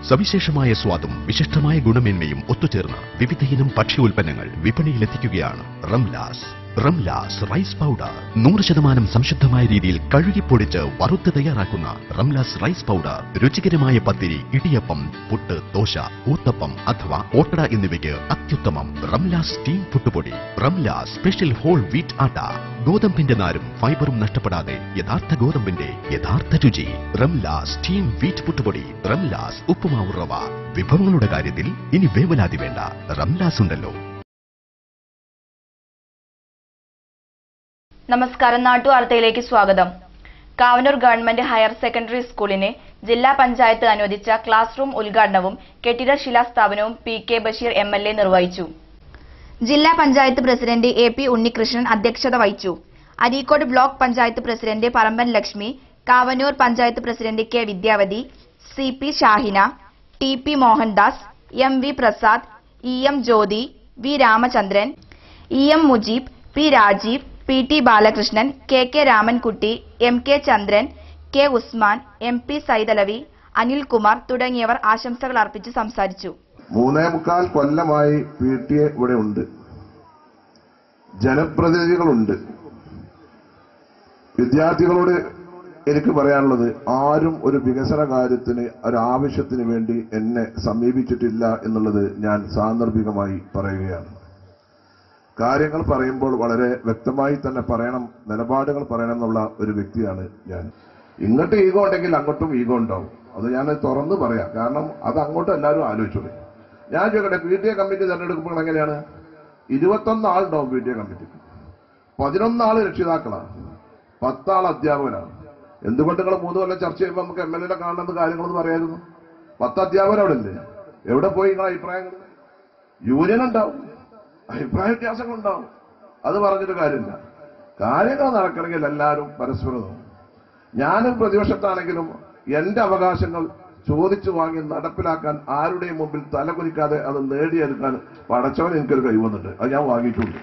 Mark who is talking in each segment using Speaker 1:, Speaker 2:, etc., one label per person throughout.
Speaker 1: സവിശേഷമായ സ്വാദും വിശിഷ്ടമായ ഗുണമേന്മയും ഒത്തുചേർന്ന് വിവിധയിനം ഭക്ഷ്യ ഉൽപ്പന്നങ്ങൾ വിപണിയിലെത്തിക്കുകയാണ് റംലാസ് റംലാസ് റൈസ് പൗഡർ നൂറ് ശതമാനം സംശുദ്ധമായ രീതിയിൽ കഴുകിപ്പൊടിച്ച് വറുത്ത് തയ്യാറാക്കുന്ന റംലാസ് റൈസ് പൗഡർ രുചികരമായ പത്തിരി ഇടിയപ്പം പുട്ട് ദോശ ഊത്തപ്പം അഥവാ ഓട്ടട എന്നിവയ്ക്ക് അത്യുത്തമം റംലാസ് സ്റ്റീം പുട്ടുപൊടി Ramlas special whole wheat atta ഗോതമ്പിന്റെ നാരും ഫൈബറും നഷ്ടപ്പെടാതെ യഥാർത്ഥ ഗോതമ്പിന്റെ യഥാർത്ഥ രുചി റംലാസ് സ്റ്റീം വീറ്റ് പുട്ടുപൊടി റംലാസ് ഉപ്പുമാവ് റവ വിഭവങ്ങളുടെ കാര്യത്തിൽ ഇനി വേവലാതി വേണ്ട റംലാസ് ഉണ്ടല്ലോ
Speaker 2: നമസ്കാരം നാട്ടുവാർത്തയിലേക്ക് സ്വാഗതം കാവനൂർ ഗവൺമെന്റ് ഹയർ സെക്കൻഡറി സ്കൂളിന് ജില്ലാ പഞ്ചായത്ത് അനുവദിച്ച ക്ലാസ് റൂം ഉദ്ഘാടനവും കെട്ടിട ശിലാസ്ഥാപനവും P K Basheer M L A നിർവഹിച്ചു ജില്ലാ panchayat president A P Unnikrishnan അധ്യക്ഷത വഹിച്ചു Areekode block panchayat president Paramban Lakshmi Kavanoor panchayat president K Vidyavathi C P Shahina T P Mohandas M V Prasad E M Jyothi V Ramachandran E M Mujeeb P Rajeev P T Balakrishnan K K Ramankutty M K Chandran K Usman M P Saithalavi Anilkumar തുടങ്ങിയവർ ആശംസകൾ അർപ്പിച്ച് സംസാരിച്ചു
Speaker 3: മൂന്നേ മുക്കാൽ കൊല്ലമായി പി ടി എ ഇവിടെ ഉണ്ട് ജനപ്രതിനിധികളുണ്ട് വിദ്യാർത്ഥികളോട് എനിക്ക് പറയാനുള്ളത് ആരും ഒരു വികസന കാര്യത്തിന് ഒരു ആവശ്യത്തിന് വേണ്ടി എന്നെ സമീപിച്ചിട്ടില്ല എന്നുള്ളത് ഞാൻ സാന്ദർഭികമായി പറയുകയാണ് കാര്യങ്ങൾ പറയുമ്പോൾ വളരെ വ്യക്തമായി തന്നെ പറയണം നിലപാടുകൾ പറയണം എന്നുള്ള ഒരു വ്യക്തിയാണ് ഞാൻ ഇങ്ങോട്ട് ഈഗോ ഉണ്ടെങ്കിൽ അങ്ങോട്ടും ഈഗോ ഉണ്ടാവും അത് ഞാൻ തുറന്ന് പറയാം കാരണം അത് അങ്ങോട്ട് എല്ലാവരും ആലോചിച്ചോളൂ ഞാൻ ചോദിക്കട്ടെ പി ടി എ കമ്മിറ്റി തെരഞ്ഞെടുക്കുമ്പോൾ എങ്ങനെയാണ് ഇരുപത്തൊന്ന് ആളുണ്ടാവും പി ടി എ കമ്മിറ്റിക്ക് പതിനൊന്ന് ആള് രക്ഷിതാക്കളാണ് പത്താൾ അധ്യാപകരാണ് എന്തുകൊണ്ട് നിങ്ങൾ മൂന്ന് കൊല്ലം ചർച്ച ചെയ്യുമ്പോൾ നമുക്ക് എം എൽ എ കാണുന്ന കാര്യങ്ങളൊന്നും പറയായിരുന്നു പത്ത് അധ്യാപകർ അവിടെ ഇല്ലേ എവിടെ പോയി നിങ്ങളെ അഭിപ്രായങ്ങൾ യൂണിയൻ ഉണ്ടാവും അഭിപ്രായ വ്യത്യാസങ്ങൾ ഉണ്ടാവും അത് പറഞ്ഞിട്ട് കാര്യമില്ല കാര്യങ്ങൾ നടക്കണമെങ്കിൽ എല്ലാവരും പരസ്പരം നോക്കും. ഞാനും പ്രതിപക്ഷത്താണെങ്കിലും എന്റെ അവകാശങ്ങൾ ചോദിച്ചു വാങ്ങി നടപ്പിലാക്കാൻ ആരുടെയും മുമ്പിൽ തലകുനിക്കാതെ അത് നേടിയെടുക്കാൻ പടച്ചവൻ എനിക്കൊരു കഴിവുന്നുണ്ട് അത് ഞാൻ വാങ്ങിയിട്ടുണ്ട്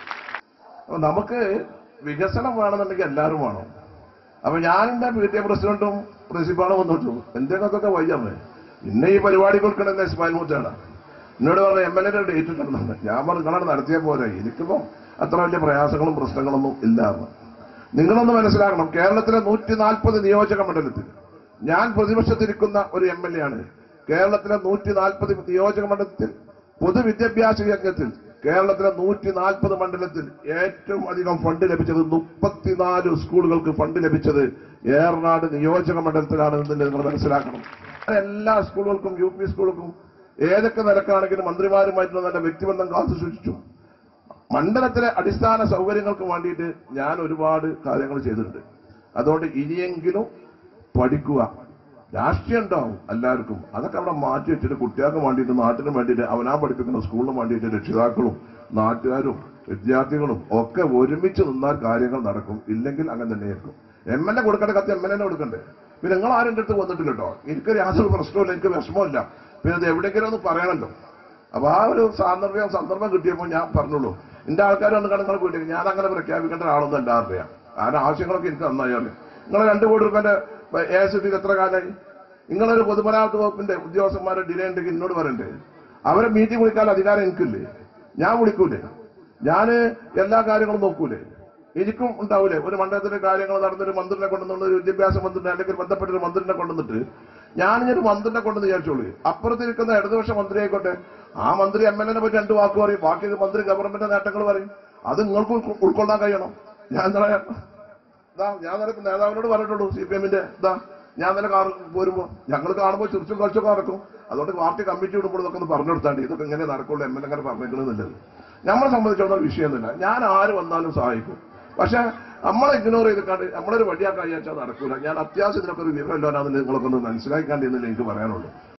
Speaker 3: അപ്പൊ നമുക്ക് വികസനം വേണമെന്നുണ്ടെങ്കിൽ എല്ലാവരും വേണം അപ്പൊ ഞാൻ എന്റെ പി ടി എ പ്രസിഡന്റും പ്രിൻസിപ്പാളും വന്നിട്ടു എന്തെങ്കിലുമൊക്കെ വയ്യമ്മേ ഇന്ന ഈ പരിപാടി കൊടുക്കണമെന്ന് ഇസ്മായിൽ മൂച്ചാണ് എന്നോട് പറഞ്ഞ എം എൽ എയുടെ ഡേറ്റ് ഇട്ടിട്ടുണ്ട് ഞാൻ പറഞ്ഞു നിങ്ങളാണ് നടത്തിയ പോലെ എനിക്കിപ്പോ അത്ര വലിയ പ്രയാസങ്ങളും പ്രശ്നങ്ങളൊന്നും ഇല്ല എന്ന് നിങ്ങളൊന്ന് മനസ്സിലാക്കണം കേരളത്തിലെ നൂറ്റി നാൽപ്പത് നിയോജക മണ്ഡലത്തിൽ ഞാൻ പ്രതിപക്ഷത്തിരിക്കുന്ന ഒരു എം എൽ എ ആണ് കേരളത്തിലെ നൂറ്റി നാൽപ്പത് നിയോജക മണ്ഡലത്തിൽ പൊതുവിദ്യാഭ്യാസ രംഗത്തിൽ കേരളത്തിലെ നൂറ്റി നാൽപ്പത് മണ്ഡലത്തിൽ ഏറ്റവും അധികം ഫണ്ട് ലഭിച്ചത് മുപ്പത്തിനാല് സ്കൂളുകൾക്ക് ഫണ്ട് ലഭിച്ചത് ഏറനാട് നിയോജക മണ്ഡലത്തിലാണ് എന്ന് നിങ്ങൾ മനസ്സിലാക്കണം എല്ലാ സ്കൂളുകൾക്കും യു പി സ്കൂളുകൾക്കും ഏതൊക്കെ നിലക്കാണെങ്കിലും മന്ത്രിമാരുമായിട്ടുള്ള നല്ല വ്യക്തിബന്ധം കാത്തു സൂക്ഷിച്ചു മണ്ഡലത്തിലെ അടിസ്ഥാന സൗകര്യങ്ങൾക്ക് വേണ്ടിയിട്ട് ഞാൻ ഒരുപാട് കാര്യങ്ങൾ ചെയ്തിട്ടുണ്ട് അതുകൊണ്ട് ഇനിയെങ്കിലും പഠിക്കുക രാഷ്ട്രീയം ഉണ്ടാവും എല്ലാവർക്കും അതൊക്കെ അവിടെ മാറ്റി വെച്ചിട്ട് കുട്ടികൾക്ക് വേണ്ടിയിട്ട് നാട്ടിനും വേണ്ടിയിട്ട് അവനാ പഠിപ്പിക്കുന്ന സ്കൂളിനും വേണ്ടിയിട്ട് രക്ഷിതാക്കളും നാട്ടുകാരും വിദ്യാർത്ഥികളും ഒക്കെ ഒരുമിച്ച് നിന്നാൽ കാര്യങ്ങൾ നടക്കും ഇല്ലെങ്കിൽ അങ്ങനെ തന്നെയായിരിക്കും എം എൽ എ കൊടുക്കേണ്ട കത്ത് എം എൽ എന്നെ കൊടുക്കണ്ടേ പിന്നെ നിങ്ങൾ ആരും എൻ്റെ അടുത്ത് വന്നിട്ടില്ല കേട്ടോ എനിക്ക് യാതൊരു പ്രശ്നമില്ല എനിക്ക് വിഷമമില്ല പിന്നെ ഇത് എവിടെയെങ്കിലും ഒന്ന് പറയണല്ലോ അപ്പൊ ആ ഒരു സാന്ദർഭ്യം സന്ദർഭം കിട്ടിയപ്പോൾ ഞാൻ പറഞ്ഞോളൂ എന്റെ ആൾക്കാർ വന്ന് നിങ്ങൾ വീട്ടിൽ ഞാൻ അങ്ങനെ പ്രഖ്യാപിക്കേണ്ട ആളൊന്നും അല്ല അറിയാം ആരുടെ ആവശ്യങ്ങളൊക്കെ എനിക്ക് നന്നായി അറിയാം നിങ്ങൾ രണ്ടു കോടി റുപ്യന്റെ എ എസ് എഫ് എത്ര കാലമായി നിങ്ങളൊരു പൊതുമരാമത്ത് വകുപ്പിന്റെ ഉദ്യോഗസ്ഥന്മാരെ ഡിലേ ഉണ്ടെങ്കിൽ എന്നോട് പറയണ്ടേ അവരെ മീറ്റിംഗ് വിളിക്കാൻ അധികാരം എനിക്കില്ലേ ഞാൻ വിളിക്കൂലേ ഞാന് എല്ലാ കാര്യങ്ങളും നോക്കൂലേ എനിക്കും ഉണ്ടാവൂലേ ഒരു മണ്ഡലത്തിലെ കാര്യങ്ങൾ നടന്നൊരു മന്ത്രിനെ കൊണ്ടുവന്ന ഒരു വിദ്യാഭ്യാസ മന്ത്രിനെ അല്ലെങ്കിൽ ബന്ധപ്പെട്ട ഒരു മന്ത്രിനെ കൊണ്ടുവന്നിട്ട് ഞാൻ ഇങ്ങനെ മന്ത്രിനെ കൊണ്ടെന്ന് വിചാരിച്ചോളൂ അപ്പുറത്തിരിക്കുന്ന ഇടതുപക്ഷ മന്ത്രി ആയിക്കോട്ടെ ആ മന്ത്രി എം എൽ എനെ പറ്റി രണ്ടു വാക്ക് പറയും ബാക്കി മന്ത്രി ഗവൺമെന്റ് നേട്ടങ്ങൾ പറയും അത് നിങ്ങൾക്ക് ഉൾക്കൊ- ഉൾക്കൊള്ളാൻ കഴിയണം ഞാൻ എന്താ പറയാ ഇതാ ഞാൻ നിനക്ക് നേതാവിനോട് പറഞ്ഞിട്ടുള്ളൂ സി പി എമ്മിന്റെ ഇതാ ഞാൻ തന്നെ കാർ പോരുമ്പോ ഞങ്ങൾ കാണുമ്പോൾ ചിരിച്ചും കളിച്ചൊക്കെ നടക്കും അതുകൊണ്ട് പാർട്ടി കമ്മിറ്റി ഇടുമ്പോൾ ഇതൊക്കെ ഒന്ന് പറഞ്ഞു കൊടുത്താണ്ട് ഇതൊക്കെ ഇങ്ങനെ നടക്കുള്ളൂ എം എൽ എങ്ങനെ പറഞ്ഞേക്കണമെന്നുള്ളത് നമ്മളെ സംബന്ധിച്ചിടത്തോളം വിഷയമൊന്നുമില്ല ഞാൻ ആര് വന്നാലും സഹായിക്കും പക്ഷെ നമ്മളെ ഇഗ്നോർ ചെയ്തിട്ടാണ്ട് നമ്മളൊരു വടിയാക്കാൻ വിചാരിച്ചാൽ നടക്കൂല ഞാൻ അത്യാവശ്യത്തിനൊക്കെ ഒരു വിവരമില്ലാന്ന് നിങ്ങളൊക്കെ ഒന്ന് മനസ്സിലാക്കാണ്ട് എന്നല്ലേ എനിക്ക് പറയാനുള്ളൂ